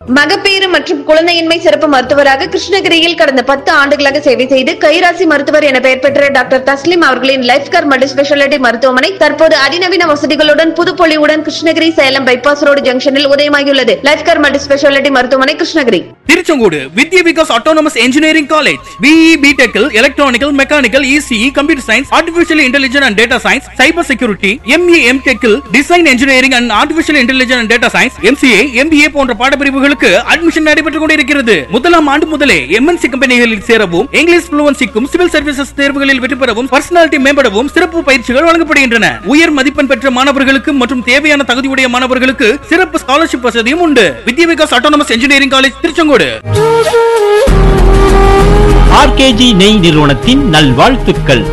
மகப்பேறு மற்றும் குழந்தையின்மை சிறப்பு மருத்துவராக கிருஷ்ணகிரியில் கடந்த பத்து ஆண்டுகளாக சேவை செய்து கைராசி மருத்துவர் என பெயர் பெற்ற டாக்டர் தஸ்லிம் அவர்களின் லைஃப் கேர் மல்டி ஸ்பெஷாலிட்டி மருத்துவமனை தற்போது அதிநவீன வசதிகளுடன் புதுப்பொலிவுடன் கிருஷ்ணகிரி சேலம் பைபாஸ் ரோடு ஜங்ஷனில் உதயமாகியுள்ளது லைஃப் கேர் மல்டி ஸ்பெஷாலிட்டி மருத்துவமனை Krishnagiri Tiruchengode Vidya Vikas autonomous engineering college BE பிடெக்கில் electronical mechanical ECE computer science artificial intelligence and data science cyber security ME M டெக்கில் design engineering and artificial intelligence and data science MCA MBA போன்ற பாடப்பிரிவுகளுக்கு admission நடைபெற்றுக் கொண்டிருக்கிறது முதலாம் ஆண்டு முதலே எம்என்சி கம்பெனிகளில் சேரவும் இங்கிலீஷ் புளுவன்சிக்கும் சிவில் சர்வீசஸ் தேர்வுகளில் வெற்றி பெறவும் பர்சனாலிட்டி மேம்படவும் சிறப்பு பயிற்சிகள் வழங்கப்படுகின்றன உயர் மதிப்பெண் பெற்ற மாணவர்களுக்கு மற்றும் தேவையான தகுதியுடைய மாணவர்களுக்கு சிறப்பு ஸ்காலர்ஷிப் வசதியும் உண்டு Vidya Vikas autonomous engineering college Tiruchengode RKG நெய் நிறுவனத்தின் நல்வாழ்த்துக்கள்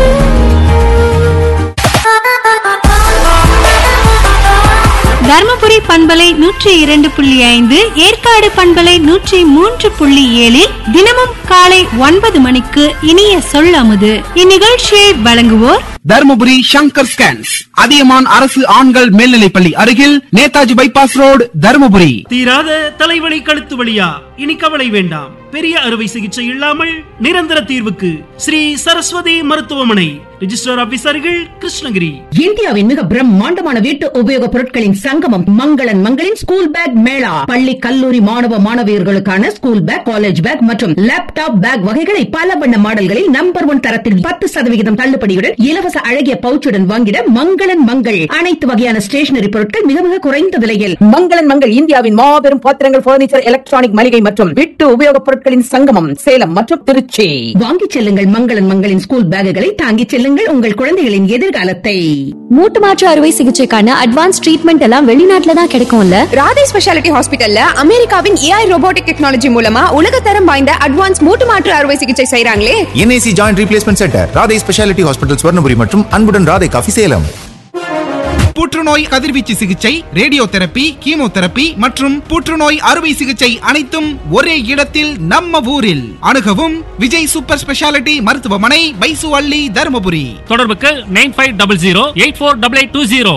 தர்மபுரி பண்பலை நூற்றி இரண்டு புள்ளி ஐந்து ஏற்காடு பண்பலை நூற்றி மூன்று புள்ளி ஏழில் தினமும் காலை ஒன்பது மணிக்கு இனிய சொல்லாமுது இந்நிகழ்ச்சியை வழங்குவோர் தருமபுரி சங்கர் ஸ்கேன்ஸ் அதியமான் அரசு ஆண்கள் மேல்நிலைப்பள்ளி அருகில் நேதாஜி பைபாஸ் ரோடு தருமபுரி தீராத தலைவலி கழுத்து வலியா இனி கவலை வேண்டாம் பெரிய அறுவை சிகிச்சை இல்லாமல் நிரந்தர தீர்வுக்கு ஸ்ரீ சரஸ்வதி மருத்துவமனை ரிஜிஸ்டர் ஆபீசர்கள் கிருஷ்ணகிரி இந்தியாவின் மிக பிரம்மாண்டமான வீட்டு உபயோகப் பொருட்களின் சங்கமம் மங்களன் மங்களின் ஸ்கூல் பேக் மேளா பள்ளி கல்லூரி மாணவ மாணவியர்களுக்கான ஸ்கூல் பேக் காலேஜ் பேக் மற்றும் லேப்டாப் பேக் வகைகளை பல வண்ண மாடல்களில் நம்பர் ஒன் தரத்தில் பத்து சதவிகிதம் தள்ளுபடியுடன் இலவச அழகிய பவுச்சுடன் வாங்கிட மங்களன் மங்கள் அனைத்து வகையான ஸ்டேஷனரி பொருட்கள் மிக மிக குறைந்த விலையில் மங்களன் மங்கள் இந்தியாவின் மாபெரும் பாத்திரங்கள் பர்னிச்சர் எலக்ட்ரானிக் மளிகை மற்றும் வீட்டு உபயோகப் பொருட்களின் சங்கமம் சேலம் மற்றும் திருச்சி வாங்கிச் செல்லுங்கள் மங்களன் மங்களின் ஸ்கூல் பேக்குகளை தாங்கிச் செல்லுங்கள் உங்கள் குழந்தைகளின் எதிர்காலத்தை மூட்டு மாற்று அறுவை சிகிச்சைக்கான அட்வான்ஸ் ட்ரீட்மெண்ட் எல்லாம் வெளிநாட்டுல தான் கிடைக்கும்ல ராதே ஸ்பெஷாலிட்டி ஹாஸ்பிட்டல்ல அமெரிக்காவின் ஏஐ ரோபோட்டிக் டெக்னாலஜி மூலமா உலகத்தரம் வாய்ந்த அட்வான்ஸ் மூட்டு மாற்று அறுவை சிகிச்சை செய்றாங்களே NIC joint replacement centre Radhai speciality hospital Swarnapuri மற்றும் அன்புடன் ராதை காஃபி சேலம் புற்றுநோய் கதிர்வீச்சு சிகிச்சை ரேடியோ தெரப்பி கீமோதெரப்பி மற்றும் புற்றுநோய் அறுவை சிகிச்சை அனைத்தும் ஒரே இடத்தில் நம்ம ஊரில் அணுகவும் விஜய் சூப்பர் ஸ்பெஷாலிட்டி மருத்துவமனை பைசு அள்ளி தருமபுரி தொடர்புக்கு nine five double zero eight four double eight two zero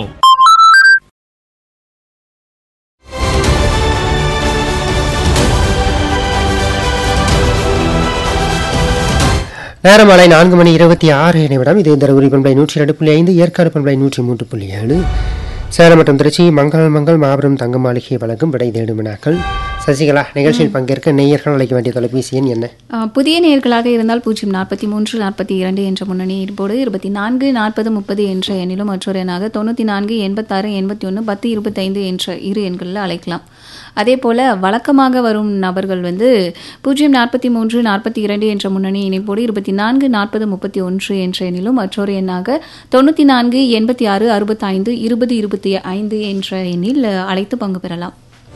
நேரம் மாலை நான்கு மணி இருபத்தி ஆறு நிமிடம் இது தருமபுரி பண்பலை நூற்றி ரெண்டு புள்ளி ஐந்து ஏற்காடு பண்பலை நூற்றி மூன்று புள்ளி ஏழு சேலம் மற்றும் திருச்சி மங்கள் மங்கள் மாபெரும் தங்க மாளிகை வழங்கும் விடை தேடும் வினாக்கள் சசிகலா நிகழ்ச்சியில் பங்கேற்க நேயர்கள் அழைக்க வேண்டிய தொலைபேசி எண் என்ன ஆஹ் புதிய நேர்களாக இருந்தால் பூஜ்ஜியம் நாற்பத்தி மூன்று நாற்பத்தி இரண்டு என்ற முன்னணி இருப்போடு இருபத்தி நான்கு நாற்பது முப்பது என்ற எண்ணிலும் மற்றொரு எண்ணாக தொண்ணூற்றி நான்கு எண்பத்தாறு எண்பத்தி ஒன்று பத்து இருபத்தைந்து என்ற இரு எண்களில் அழைக்கலாம் அதே போல் வழக்கமாக வரும் நபர்கள் வந்து பூஜ்ஜியம் நாற்பத்தி மூன்று நாற்பத்தி இரண்டு என்ற முன்னணி இணைப்போடு இருபத்தி நான்கு நாற்பது முப்பத்தி ஒன்று என்ற எண்ணிலும் மற்றொரு எண்ணாக தொண்ணூற்றி நான்கு எண்பத்தி ஆறு அறுபத்தைந்து இருபது இருபத்தி ஐந்து என்ற எண்ணில் அழைத்து பங்கு பெறலாம்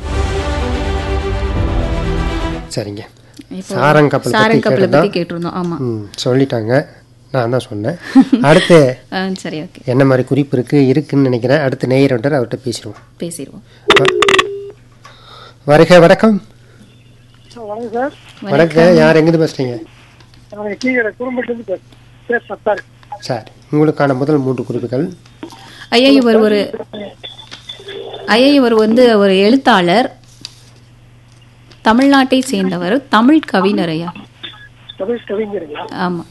சரிங்க இப்போ சாரங்கப்பல் சாரங்கப்பலை பற்றி பற்றி கேட்டிருந்தோம். கேட்டிருந்தோம் ஆமாம் ம் சொல்லிட்டாங்க நான் தான் சொன்னேன் அடுத்து சரி ஓகே என்ன மாதிரி குறிப்பு இருக்கு இருக்குன்னு நினைக்கிறேன் அடுத்து நேயர் வந்துட்டு அவர்கிட்ட பேசிடுவோம் பேசிடுவோம் வருக வணக்கம் வணக்கம் சார் வணக்கம் யார் எங்கிருந்து பேசுறீங்க நாங்கள் கீழே குடும்பத்துலேருந்து பேசுகிறேன் பேர் சத்தார் சார் உங்களுக்கான முதல் மூன்று குறிப்புகள் ஐயா இவர் ஒரு ஐயா இவர் வந்து ஒரு எழுத்தாளர் தமிழ்நாட்டை சேர்ந்தவர் தமிழ் கவிஞர் ஐயா தமிழ் கவிஞருங்களா ஆமா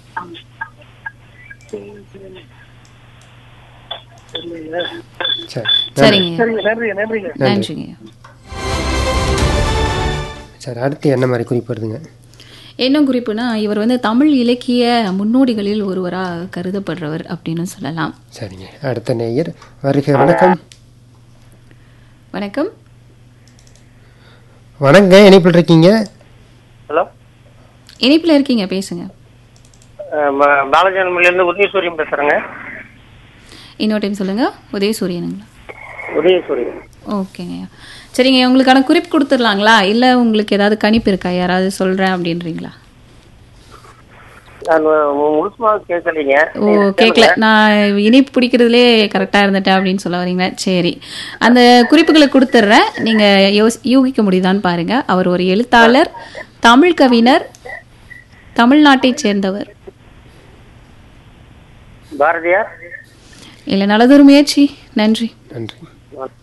சரி சரிங்க சரிங்க நன்றிங்க நன்றிங்க நன்றிங்க ஐயா. சார் அடுத்து என்ன மாதிரி குறிப்பு வருதுங்க என்ன குறிப்புனா இவர் வந்து தமிழ் இலக்கிய முன்னோடிகளில் ஒருவராக கருதப்படுறவர் அப்படின்னு சொல்லலாம் சரிங்க அடுத்த நேயர் வருக வணக்கம் வணக்கம் வணங்க இணைப்பில் இருக்கீங்க ஹலோ இணைப்பில் இருக்கீங்க பேசுங்க பாலஜன்மிலேருந்து உதயசூரியன் பேசுகிறேங்க இன்னொரு டைம் சொல்லுங்க உதயசூரியனுங்களா உதயசூரியன் ஓகேங்க சரிங்க உங்களுக்கான குறிப்பு கொடுத்துடலாங்களா இல்லை உங்களுக்கு ஏதாவது கணிப்பு இருக்கா யாராவது சொல்கிறேன் அப்படின்றீங்களா நான் முழுசுமாக கேட்கலீங்க ஓ கேட்கல நான் இனிப்பு பிடிக்கிறதுலே கரெக்டாக இருந்துட்டேன் அப்படின்னு சொல்ல வரீங்களா சரி அந்த குறிப்புகளை கொடுத்துட்றேன் நீங்கள் யோஸ் யூகிக்க முடியுதான்னு பாருங்க அவர் ஒரு எழுத்தாளர் தமிழ் கவிஞர் தமிழ்நாட்டைச் சேர்ந்தவர் பாரதியார் இல்லை நல்லதொரு முயற்சி நன்றி நன்றி